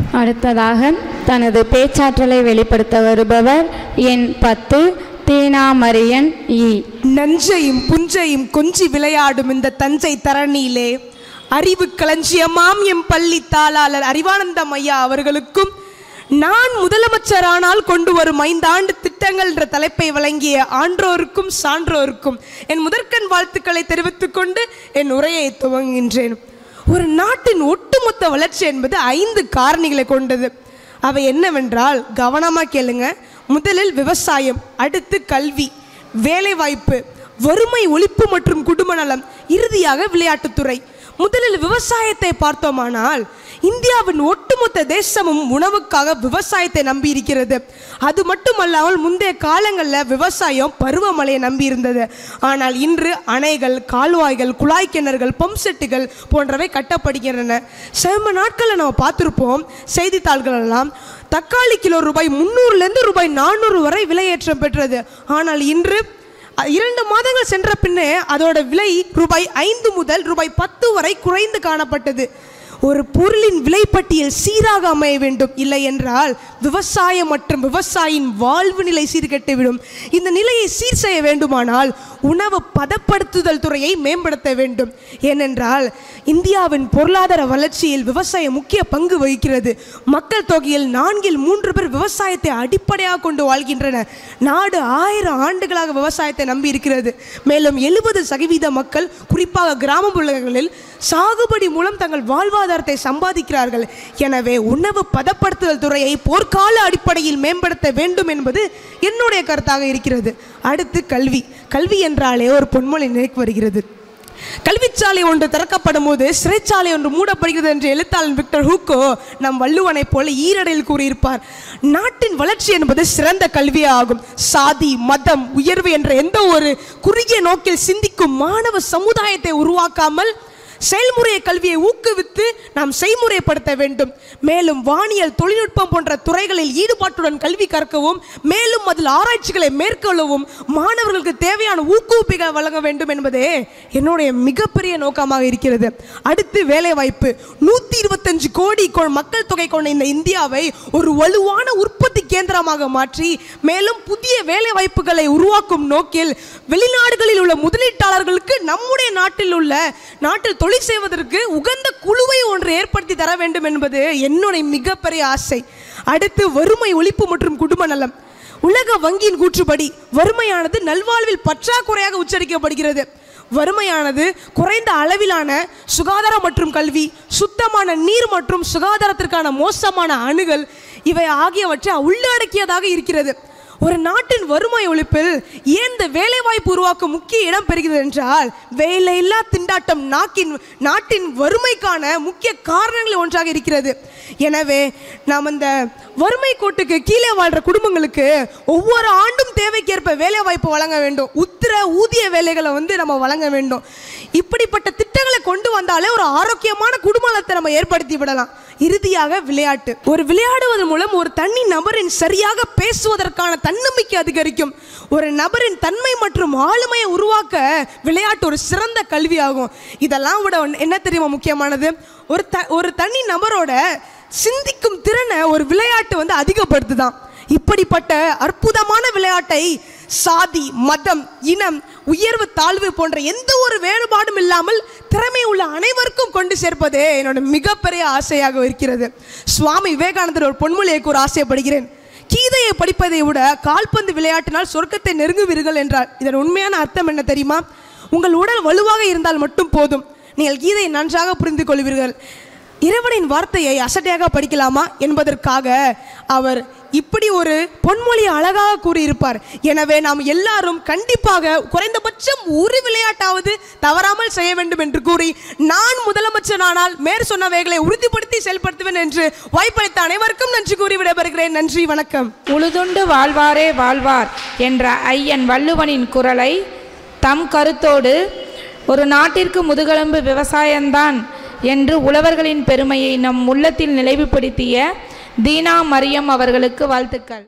அடுத்ததாக தனது பேச்சாற்றலை வெளிப்படுத்த வருபவர் எண் பத்து தீனா மரியன் இ நஞ்சையும் புஞ்சையும் கொஞ்சி விளையாடும் இந்த தஞ்சை தரணியிலே அறிவு களஞ்சியமாம் எம் பள்ளி தாளாளர் அறிவானந்தம் ஐயா அவர்களுக்கும் நான் முதலமைச்சரானால் கொண்டு வரும் ஐந்தாண்டு திட்டங்கள் என்ற தலைப்பை வழங்கிய ஆன்றோருக்கும் சான்றோருக்கும் என் முதற்கண் வாழ்த்துக்களை தெரிவித்துக் கொண்டு என் உரையை துவங்குகின்றேன் ஒரு நாட்டின் ஒட்டுமொத்த வளர்ச்சி என்பது ஐந்து காரணிகளை கொண்டது அவை என்னவென்றால் கவனமாக கேளுங்க முதலில் விவசாயம் அடுத்து கல்வி வேலைவாய்ப்பு வறுமை ஒழிப்பு மற்றும் குடும்ப நலம் இறுதியாக விளையாட்டுத்துறை முதலில் விவசாயத்தை பார்த்தோமானால் இந்தியாவின் ஒட்டுமொத்த தேசமும் உணவுக்காக விவசாயத்தை நம்பி இருக்கிறது அது மட்டுமல்லாமல் முந்தைய காலங்களில் விவசாயம் பருவமழையை நம்பி இருந்தது ஆனால் இன்று அணைகள் கால்வாய்கள் குழாய் கிணறுகள் பம்ப் செட்டுகள் போன்றவை கட்டப்படுகின்றன சம நாட்களில் நம்ம பார்த்துருப்போம் செய்தித்தாள்கள் எல்லாம் தக்காளி கிலோ ரூபாய் முந்நூறுலேருந்து ரூபாய் நானூறு வரை விலையேற்றம் பெற்றது ஆனால் இன்று அ- இரண்டு மாதங்கள் சென்ற பின்னே அதோட விலை ரூபாய் ஐந்து முதல் ரூபாய் பத்து வரை குறைந்து காணப்பட்டது ஒரு பொருளின் விலைப்பட்டியல் சீராக அமைய வேண்டும் இல்லை என்றால் விவசாயம் மற்றும் விவசாயியின் வாழ்வு நிலை சீர்கெட்டுவிடும் இந்த நிலையை சீர் செய்ய வேண்டுமானால் உணவு பதப்படுத்துதல் துறையை மேம்படுத்த வேண்டும் ஏனென்றால் இந்தியாவின் பொருளாதார வளர்ச்சியில் விவசாயம் முக்கிய பங்கு வகிக்கிறது மக்கள் தொகையில் நான்கில் மூன்று பேர் விவசாயத்தை அடிப்படையாக கொண்டு வாழ்கின்றனர் நாடு ஆயிரம் ஆண்டுகளாக விவசாயத்தை நம்பி இருக்கிறது மேலும் எழுபது சதவீத மக்கள் குறிப்பாக கிராமப்புறங்களில் சாகுபடி மூலம் தங்கள் வாழ்வாதாரத்தை சம்பாதிக்கிறார்கள் எனவே உணவு பதப்படுத்துதல் துறையை போர்க்கால அடிப்படையில் மேம்படுத்த வேண்டும் என்பது என்னுடைய கருத்தாக இருக்கிறது அடுத்து கல்வி கல்வி என்றாலே ஒரு பொன்மொழி நினைக்கு வருகிறது கல்விச்சாலை ஒன்று திறக்கப்படும் போது சிறைச்சாலை ஒன்று மூடப்படுகிறது என்று எழுத்தாளன் விக்டர் ஹூக்கோ நம் வள்ளுவனைப் போல ஈரடையில் கூறியிருப்பார் நாட்டின் வளர்ச்சி என்பது சிறந்த கல்வியே ஆகும் சாதி மதம் உயர்வு என்ற எந்த ஒரு குறுகிய நோக்கில் சிந்திக்கும் மாணவ சமுதாயத்தை உருவாக்காமல் செயல்முறை கல்வியை ஊக்குவித்து நாம் செய்முறைப்படுத்த வேண்டும் மேலும் வானியல் தொழில்நுட்பம் போன்ற துறைகளில் ஈடுபாட்டுடன் கல்வி கற்கவும் மேலும் அதில் ஆராய்ச்சிகளை மேற்கொள்ளவும் மாணவர்களுக்கு தேவையான ஊக்குவிப்புகளை வழங்க வேண்டும் என்பதே என்னுடைய மிகப்பெரிய நோக்கமாக இருக்கிறது அடுத்து வேலைவாய்ப்பு நூற்றி இருபத்தஞ்சு கோடி கொ- மக்கள் தொகை கொண்ட இந்த இந்தியாவை ஒரு வலுவான உற்பத்தி கேந்திரமாக மாற்றி மேலும் புதிய வேலை வாய்ப்புகளை உருவாக்கும் நோக்கில் வெளிநாடுகளில் உள்ள முதலீட்டாளர்களுக்கு நம்முடைய நாட்டில் உள்ள நாட்டில் தொழில் செய்வதற்கு உகந்த குழுவை ஒன்று ஏற்படுத்தி தர வேண்டும் என்பது என்னுடைய மிகப்பெரிய ஆசை அடுத்து வறுமை ஒழிப்பு மற்றும் குடும்ப நலம் உலக வங்கியின் கூற்றுப்படி வறுமையானது நல்வாழ்வில் பற்றாக்குறையாக உச்சரிக்கப்படுகிறது வறுமையானது குறைந்த அளவிலான சுகாதாரம் மற்றும் கல்வி சுத்தமான நீர் மற்றும் சுகாதாரத்திற்கான மோசமான அணுகல் இவை ஆகியவற்றை உள்ளடக்கியதாக இருக்கிறது ஒரு நாட்டின் வறுமை ஒழிப்பில் ஏன் இந்த வேலைவாய்ப்பு உருவாக்க முக்கிய இடம் பெறுகிறது என்றால் வேலையில்லா திண்டாட்டம் நாக்கின் நாட்டின் வறுமைக்கான முக்கிய காரணங்களில் ஒன்றாக இருக்கிறது எனவே நாம் இந்த வறுமை கோட்டுக்கு கீழே வாழ்கிற குடும்பங்களுக்கு ஒவ்வொரு ஆண்டும் தேவைக்கேற்ப வேலை வாய்ப்பு வழங்க வேண்டும் உத்திர ஊதிய வேலைகளை வந்து நம்ம வழங்க வேண்டும் இப்படிப்பட்ட திட்டங்களை கொண்டு வந்தாலே ஒரு ஆரோக்கியமான குடும்ப நலத்தை நம்ம ஏற்படுத்தி விடலாம் இறுதியாக விளையாட்டு ஒரு விளையாடுவதன் மூலம் ஒரு தனி நபரின் சரியாக பேசுவதற்கான தன்னம்பிக்கை அதிகரிக்கும் ஒரு நபரின் தன்மை மற்றும் ஆளுமையை உருவாக்க விளையாட்டு ஒரு சிறந்த கல்வியாகும் இதெல்லாம் விட ஒண்ணு- என்ன தெரியுமா முக்கியமானது ஒரு த ஒரு தனி நபரோட சிந்திக்கும் திறனை ஒரு விளையாட்டு வந்து அதிகப்படுத்துதான் இப்படிப்பட்ட அற்புதமான விளையாட்டை சாதி மதம் இனம் உயர்வு தாழ்வு போன்ற எந்த ஒரு வேறுபாடும் இல்லாமல் திறமை உள்ள அனைவருக்கும் கொண்டு சேர்ப்பதே என்னோட மிகப்பெரிய ஆசையாக இருக்கிறது சுவாமி விவேகானந்தர் ஒரு பொன்மொழியை கூற ஆசைப்படுகிறேன் கீதையை படிப்பதை விட கால்பந்து விளையாட்டினால் சொர்க்கத்தை நெருங்குவீர்கள் என்றார் இதன் உண்மையான அர்த்தம் என்ன தெரியுமா உங்கள் உடல் வலுவாக இருந்தால் மட்டும் போதும் நீங்கள் கீதையை நன்றாக புரிந்து கொள்வீர்கள் இறைவனின் வார்த்தையை அசட்டையாக படிக்கலாமா என்பதற்காக அவர் இப்படி ஒரு பொன்மொழியை அழகாக கூறியிருப்பார் எனவே நாம் எல்லாரும் கண்டிப்பாக குறைந்தபட்சம் ஒரு விளையாட்டாவது தவறாமல் செய்ய வேண்டும் என்று கூறி நான் முதலமைச்சரானால் மேற் சொன்னவைகளை உறுதிப்படுத்தி செயல்படுத்துவேன் என்று வாய்ப்பளித்த அனைவருக்கும் நன்றி கூறி விடைபெறுகிறேன் நன்றி வணக்கம் உழுதுண்டு வாழ்வாரே வாழ்வார் என்ற ஐயன் வள்ளுவனின் குரலை தம் கருத்தோடு ஒரு நாட்டிற்கு முதுகெலும்பு விவசாயம்தான் என்று உழவர்களின் பெருமையை நம் உள்ளத்தில் நினைவுபடுத்திய தீனா மரியம் அவர்களுக்கு வாழ்த்துக்கள்